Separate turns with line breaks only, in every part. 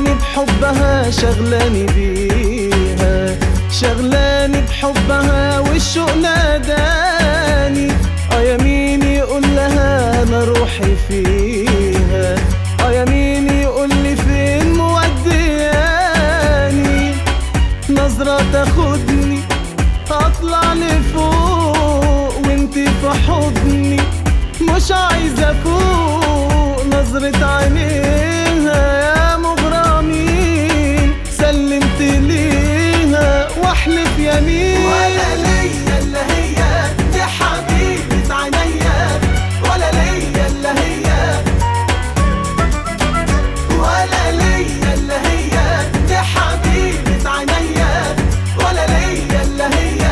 شغلاني بحبها شغلاني بيها شغلاني بحبها والشوق ناداني اه يا مين يقول لها انا روحي فيها اه يا مين يقول لي فين مودياني نظرة تاخدني اطلع لفوق وانتي في حضني مش عايزة فوق نظرة عينيها يا مغرمين سلمت ليها واحلف يمين
ولا ليا الا هي دي حبيبة عينيا ولا ليا الا هي ولا ليا الا هي دي حبيبة عينيا ولا ليا الا هي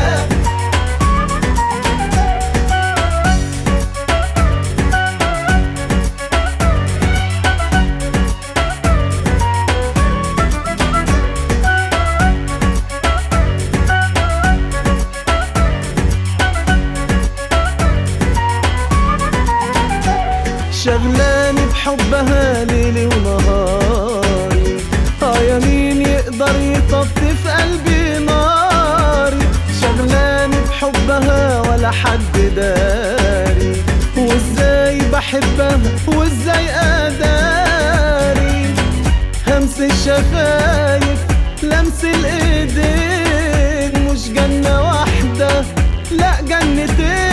شغلاني بحبها ليلي ونهاري اه يا مين يقدر يطفي في قلبي ناري شغلاني بحبها ولا حد داري وازاي بحبها وازاي اداري همس الشفايف لمس الايدين مش جنة واحدة لا جنتين